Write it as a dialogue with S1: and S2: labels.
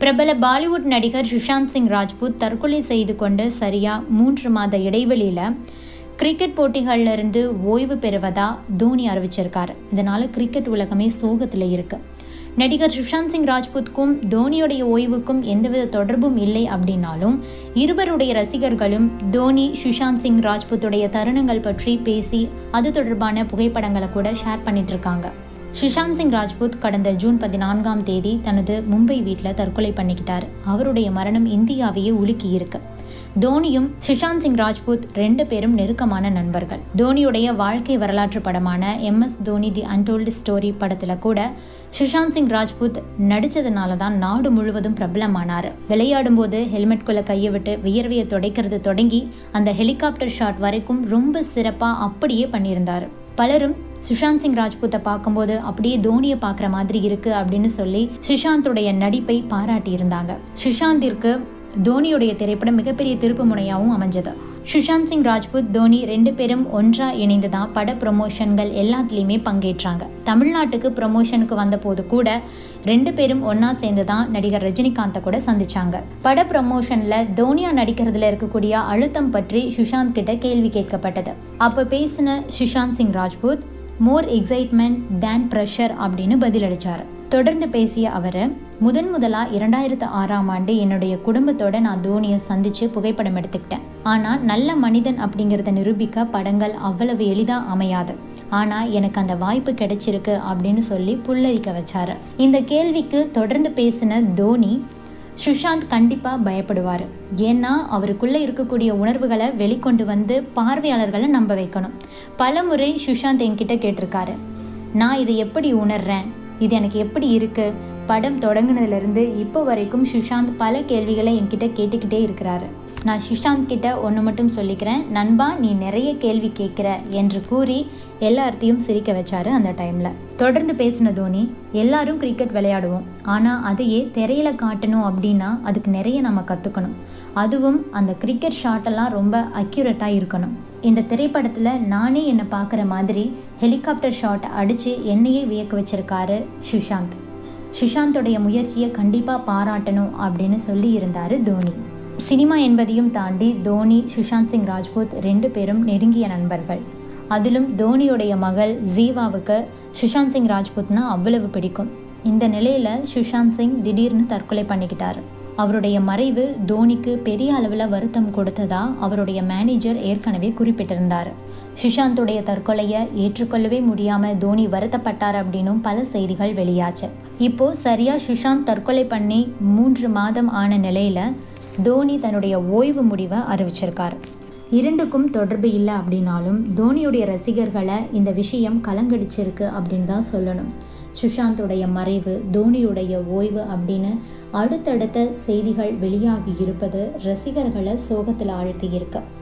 S1: பிரபல பாலிவுட் நடிகர் சுஷாந்த் சிங் ராஜ்பூத் தற்கொலை செய்து கொண்டு சரியா மூன்று மாத இடைவெளியில் கிரிக்கெட் போட்டிகள்ல இருந்து ஓய்வு பெறுவதா தோனி அறிவிச்சிருக்காரு இதனால கிரிக்கெட் உலகமே சோகத்தில் இருக்கு நடிகர் சுஷாந்த் சிங் ராஜ்புத்துக்கும் தோனியுடைய ஓய்வுக்கும் எந்தவித தொடர்பும் இல்லை அப்படின்னாலும் இருவருடைய ரசிகர்களும் தோனி சுஷாந்த் சிங் ராஜ்புத்துடைய தருணங்கள் பற்றி பேசி அது தொடர்பான புகைப்படங்களை கூட ஷேர் பண்ணிட்டு இருக்காங்க சுஷாந்த் சிங் ராஜ்புத் கடந்த ஜூன் பதினான்காம் தேதி தனது மும்பை வீட்டில் தற்கொலை பண்ணிக்கிட்டார் அவருடைய மரணம் இந்தியாவையே உலுக்கி இருக்கு தோனியும் சுஷாந்த் சிங் ராஜ்புத் ரெண்டு பேரும் நெருக்கமான நண்பர்கள் தோனியுடைய வாழ்க்கை வரலாற்று படமான M S Dhoni the untold story படத்தில் கூட சுஷாந்த் சிங் ராஜ்புத் நடித்ததுனால தான் நாடு முழுவதும் பிரபலமானார் விளையாடும் போது ஹெல்மெட்குள்ளே கையை விட்டு வியர்வையை துடைக்கிறது தொடங்கி அந்த ஹெலிகாப்டர் ஷாட் வரைக்கும் ரொம்ப சிறப்பாக அப்படியே பண்ணியிருந்தார் பலரும் சுஷாந்த் சிங் ராஜ்புத்தை பார்க்கும்போது அப்படியே தோனியை பார்க்குற மாதிரி இருக்கு அப்படின்னு சொல்லி சுஷாந்துடைய நடிப்பை பாராட்டி இருந்தாங்க சுஷாந்திற்கு தோனியுடைய திரைப்படம் மிகப்பெரிய திருப்பு முனையாகவும் அமைஞ்சது சுஷாந்த் சிங் ராஜ்புத் தோனி ரெண்டு பேரும் ஒன்றா இணைந்து தான் பட ப்ரொமோஷன்கள் எல்லாத்துலேயுமே பங்கேற்றாங்க தமிழ்நாட்டுக்கு ப்ரொமோஷனுக்கு வந்தபோது கூட ரெண்டு பேரும் ஒன்றா சேர்ந்து தான் நடிகர் ரஜினிகாந்தை கூட சந்திச்சாங்க பட ப்ரொமோஷனில் தோனியா நடிக்கிறதுல இருக்கக்கூடிய அழுத்தம் பற்றி சுஷாந்த் கிட்ட கேள்வி கேட்கப்பட்டது அப்போ பேசின Sushant Singh Rajput more excitement than pressure அப்படின்னு பதிலளிச்சார் தொடர்ந்து பேசிய அவர் முதன் முதலாக இரண்டாயிரத்து ஆறாம் ஆண்டு என்னுடைய குடும்பத்தோட நான் தோனியை சந்தித்து புகைப்படம் எடுத்துக்கிட்டேன் ஆனால் நல்ல மனிதன் அப்படிங்கிறத நிரூபிக்க படங்கள் அவ்வளவு எளிதாக அமையாது ஆனால் எனக்கு அந்த வாய்ப்பு கிடைச்சிருக்கு அப்படின்னு சொல்லி புல்லரிக்க வச்சாரு இந்த கேள்விக்கு தொடர்ந்து பேசின தோனி சுஷாந்த் கண்டிப்பாக பயப்படுவார் ஏன்னா அவருக்குள்ளே இருக்கக்கூடிய உணர்வுகளை வெளிக்கொண்டு வந்து பார்வையாளர்களை நம்ப வைக்கணும் பல முறை சுஷாந்த் என்கிட்ட கேட்டிருக்காரு நான் இதை எப்படி உணர்றேன் இது எனக்கு எப்படி இருக்குது படம் தொடங்கினதுலேருந்து இப்போ வரைக்கும் சுஷாந்த் பல கேள்விகளை என்கிட்ட கேட்டுக்கிட்டே இருக்கிறாரு நான் சுஷாந்த் கிட்ட ஒன்று மட்டும் சொல்லிக்கிறேன் நண்பா நீ நிறைய கேள்வி கேட்குற என்று கூறி எல்லார்த்தையும் சிரிக்க வச்சாரு அந்த டைமில் தொடர்ந்து பேசின தோனி எல்லாரும் கிரிக்கெட் விளையாடுவோம் ஆனால் அதையே திரையில காட்டணும் அப்படின்னா அதுக்கு நிறைய நம்ம கற்றுக்கணும் அதுவும் அந்த கிரிக்கெட் ஷாட்டெல்லாம் ரொம்ப அக்யூரேட்டாக இருக்கணும் இந்த திரைப்படத்தில் நானே என்னை பார்க்குற மாதிரி ஹெலிகாப்டர் ஷாட் அடித்து என்னையே வியக்க வச்சிருக்காரு சுஷாந்த் சுஷாந்தோடைய முயற்சியை கண்டிப்பாக பாராட்டணும் அப்படின்னு சொல்லி இருந்தார் தோனி சினிமா என்பதையும் தாண்டி தோனி சுஷாந்த் சிங் ராஜ்பூத் ரெண்டு பேரும் நெருங்கிய நண்பர்கள் அதிலும் தோனியுடைய மகள் ஜீவாவுக்கு சுஷாந்த் சிங் ராஜ்பூத்னா அவ்வளவு பிடிக்கும் இந்த நிலையில் சுஷாந்த் சிங் திடீர்னு தற்கொலை பண்ணிக்கிட்டார் அவருடைய மறைவு தோனிக்கு பெரிய அளவில் வருத்தம் கொடுத்ததா அவருடைய மேனேஜர் ஏற்கனவே குறிப்பிட்டிருந்தார் சுஷாந்துடைய தற்கொலையை ஏற்றுக்கொள்ளவே முடியாமல் தோனி வருத்தப்பட்டார் அப்படின்னும் பல செய்திகள் வெளியாச்சு இப்போ சரியா சுஷாந்த் தற்கொலை பண்ணி மூன்று மாதம் ஆன நிலையில தோனி தன்னுடைய ஓய்வு முடிவை அறிவிச்சிருக்கார் இரண்டுக்கும் தொடர்பு இல்லை அப்படின்னாலும் தோனியுடைய ரசிகர்களை இந்த விஷயம் கலங்கடிச்சிருக்கு அப்படின்னு தான் சொல்லணும் சுஷாந்துடைய மறைவு தோனியுடைய ஓய்வு அப்படின்னு அடுத்தடுத்த செய்திகள் வெளியாகி இருப்பது ரசிகர்களை சோகத்தில் ஆழ்த்தி இருக்கு